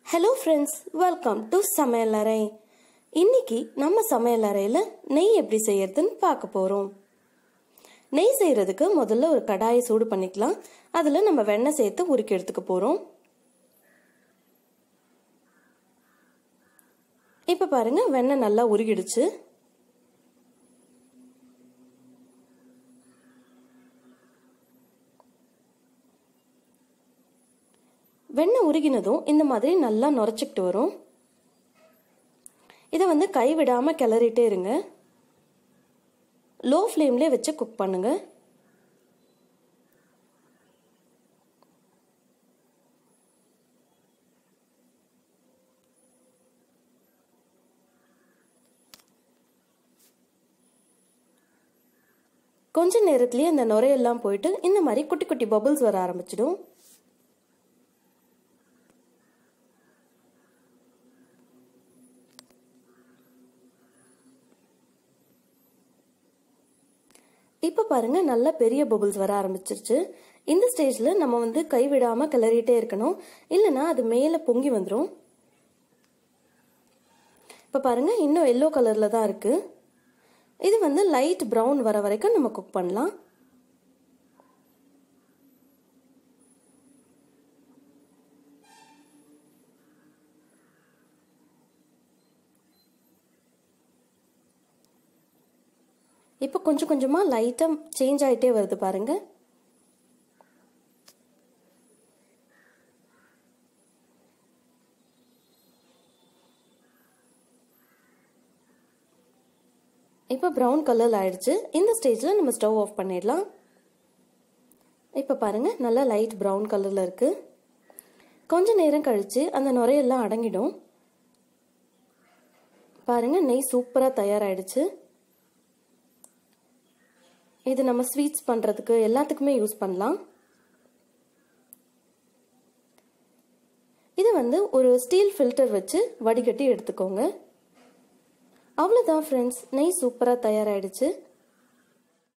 hello friends welcome to சமையலறை இன்னைக்கு நம்ம சமையலறையில் நெய் எப்படி செய்யறதுன்னு பார்க்க போகிறோம் நெய் செய்கிறதுக்கு முதல்ல ஒரு கடாயை சூடு பண்ணிக்கலாம் அதில் நம்ம வெண்ணெய் சேர்த்து உருக்கி எடுத்துக்க போகிறோம் இப்போ பாருங்க வெண்ணெய் நல்லா உருகிடுச்சு வெண்ணெய் உருகினதும் இந்த மாதிரி நல்லா நுரைச்சிக்கிட்டு வரும் இதை வந்து கை விடாமல் கிளறிட்டே இருங்க லோ ஃப்ளேம்லேயே வச்சு குக் பண்ணுங்க கொஞ்ச நேரத்துலேயே அந்த நுரையெல்லாம் போயிட்டு இந்த மாதிரி குட்டி குட்டி பபிள்ஸ் வர ஆரம்பிச்சிடும் இப்போ பாருங்க நல்ல பெரிய பபுள்ஸ் வர ஆரம்பிச்சிருச்சு இந்த ஸ்டேஜில் நம்ம வந்து கைவிடாமல் கிளறிட்டே இருக்கணும் இல்லைன்னா அது மேலே பொங்கி வந்துடும் இப்போ பாருங்க இன்னும் எல்லோ கலரில் தான் இருக்கு இது வந்து லைட் ப்ரௌன் வர வரைக்கும் நம்ம குக் பண்ணலாம் இப்போ கொஞ்சம் கொஞ்சமாக லைட்டாக சேஞ்ச் ஆகிட்டே வருது பாருங்க இப்போ ப்ரௌன் கலர் ஆயிடுச்சு இந்த ஸ்டேஜில் நம்ம ஸ்டவ் ஆஃப் பண்ணிடலாம் இப்போ பாருங்க நல்லா லைட் ப்ரௌன் கலரில் இருக்கு கொஞ்ச நேரம் கழிச்சு அந்த நுரையெல்லாம் அடங்கிடும் பாருங்க நெய் சூப்பராக தயாராகிடுச்சு இது நம்ம ஸ்வீட்ஸ் பண்ணுறதுக்கு எல்லாத்துக்குமே யூஸ் பண்ணலாம் இது வந்து ஒரு ஸ்டீல் ஃபில்டர் வச்சு வடிகட்டி எடுத்துக்கோங்க அவ்வளோதான் ஃப்ரெண்ட்ஸ் நெய் சூப்பராக தயாராகிடுச்சு